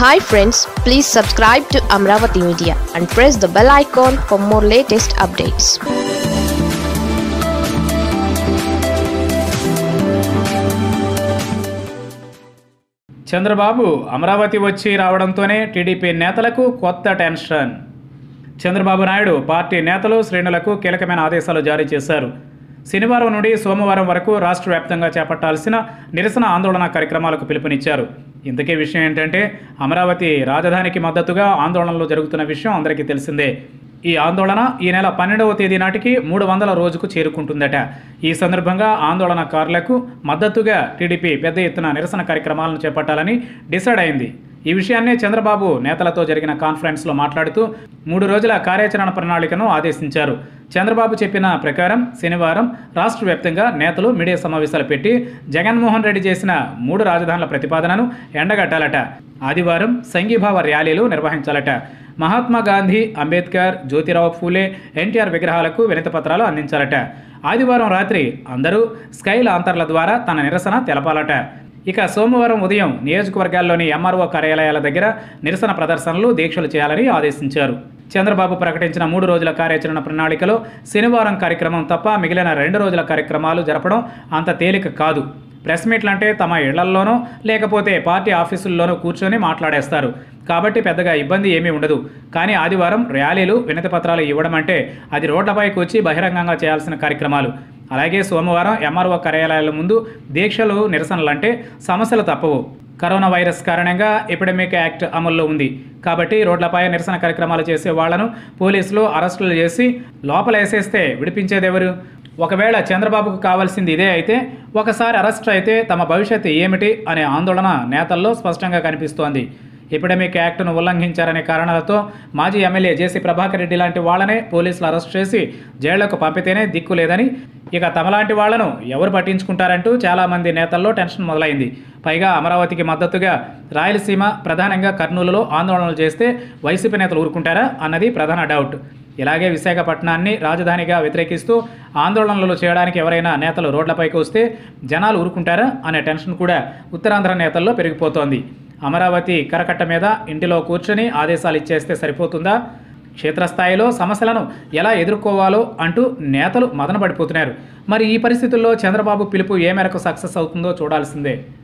hi friends please subscribe to Amaravati media and press the bell icon for more latest updates Chandrababu Amaravati వచ్చి రావడంతోనే TDP నేతలకు కొత్త tension Chandrababu Naidu party నేతలు శ్రేణులకు కీలకమైన ఆదేశాలు జారీ చేశారు శనివారం నుండి సోమవారం వరకు రాష్ట్ర వ్యాప్తంగా చేపట్టాల్సిన నిరసన ఆందోళన కార్యక్రమాలకు పిలుపునిచ్చారు ఇంతకీ విషయం ఏంటంటే అమరావతి రాజధానికి మద్దతుగా ఆందోళనలు జరుగుతున్న విషయం అందరికీ తెలిసిందే ఈ ఆందోళన ఈ నెల పన్నెండవ తేదీ నాటికి మూడు వందల రోజుకు చేరుకుంటుందట ఈ సందర్భంగా ఆందోళనకారులకు మద్దతుగా టీడీపీ పెద్ద ఎత్తున నిరసన కార్యక్రమాలను చేపట్టాలని డిసైడ్ అయింది ఈ విషయాన్నే చంద్రబాబు నేతలతో జరిగిన కాన్ఫరెన్స్లో మాట్లాడుతూ మూడు రోజుల కార్యాచరణ ప్రణాళికను ఆదేశించారు చంద్రబాబు చెప్పిన ప్రకారం శనివారం రాష్ట్ర వ్యాప్తంగా నేతలు మీడియా సమావేశాలు పెట్టి జగన్మోహన్ రెడ్డి చేసిన మూడు రాజధానుల ప్రతిపాదనను ఎండగట్టాలట ఆదివారం సంఘీభావ ర్యాలీలు నిర్వహించాలట మహాత్మా గాంధీ అంబేద్కర్ జ్యోతిరావు ఫూలే ఎన్టీఆర్ విగ్రహాలకు వినతిపత్రాలు అందించాలట ఆదివారం రాత్రి అందరూ స్కై లాంతర్ల ద్వారా తన నిరసన తెలపాలట ఇక సోమవారం ఉదయం నియోజకవర్గాల్లోని ఎంఆర్ఓ కార్యాలయాల దగ్గర నిరసన ప్రదర్శనలు దీక్షలు చేయాలని ఆదేశించారు చంద్రబాబు ప్రకటించిన మూడు రోజుల కార్యాచరణ ప్రణాళికలో శనివారం కార్యక్రమం తప్ప మిగిలిన రెండు రోజుల కార్యక్రమాలు జరపడం అంత తేలిక కాదు ప్రెస్ మీట్లంటే తమ ఇళ్లల్లోనో లేకపోతే పార్టీ ఆఫీసుల్లోనో కూర్చొని మాట్లాడేస్తారు కాబట్టి పెద్దగా ఇబ్బంది ఏమీ ఉండదు కానీ ఆదివారం ర్యాలీలు వినతి పత్రాలు ఇవ్వడం అంటే అది రోడ్లపైకి వచ్చి బహిరంగంగా చేయాల్సిన కార్యక్రమాలు అలాగే సోమవారం ఎంఆర్ఓ కార్యాలయాల ముందు దీక్షలు నిరసనలంటే సమస్యలు తప్పవు కరోనా వైరస్ కారణంగా ఎపిడమిక్ యాక్ట్ అమల్లో ఉంది కాబట్టి రోడ్లపై నిరసన కార్యక్రమాలు చేసే వాళ్లను పోలీసులు అరెస్టులు చేసి లోపలేసేస్తే విడిపించేదెవరు ఒకవేళ చంద్రబాబుకు కావాల్సింది ఇదే అయితే ఒకసారి అరెస్ట్ అయితే తమ భవిష్యత్తు ఏమిటి అనే ఆందోళన నేతల్లో స్పష్టంగా కనిపిస్తోంది ఎపిడమిక్ యాక్ట్ను ఉల్లంఘించారనే కారణాలతో మాజీ ఎమ్మెల్యే జేసీ ప్రభాకర్ రెడ్డి లాంటి వాళ్ళనే పోలీసులు అరెస్ట్ చేసి జైళ్లకు పంపితేనే దిక్కు లేదని ఇక తమలాంటి వాళ్లను ఎవరు పట్టించుకుంటారంటూ చాలామంది నేతల్లో టెన్షన్ మొదలైంది పైగా అమరావతికి మద్దతుగా రాయలసీమ ప్రధానంగా కర్నూలులో ఆందోళనలు చేస్తే వైసీపీ నేతలు ఊరుకుంటారా అన్నది ప్రధాన డౌట్ ఇలాగే విశాఖపట్నాన్ని రాజధానిగా వ్యతిరేకిస్తూ ఆందోళనలు చేయడానికి ఎవరైనా నేతలు రోడ్లపైకి వస్తే జనాలు ఊరుకుంటారా అనే టెన్షన్ కూడా ఉత్తరాంధ్ర నేతల్లో పెరిగిపోతోంది అమరావతి కరకట్ట మీద ఇంటిలో కూర్చొని ఆదేశాలు ఇచ్చేస్తే సరిపోతుందా క్షేత్రస్థాయిలో సమస్యలను ఎలా ఎదుర్కోవాలో అంటూ నేతలు మదనపడిపోతున్నారు మరి ఈ పరిస్థితుల్లో చంద్రబాబు పిలుపు ఏ మేరకు సక్సెస్ అవుతుందో చూడాల్సిందే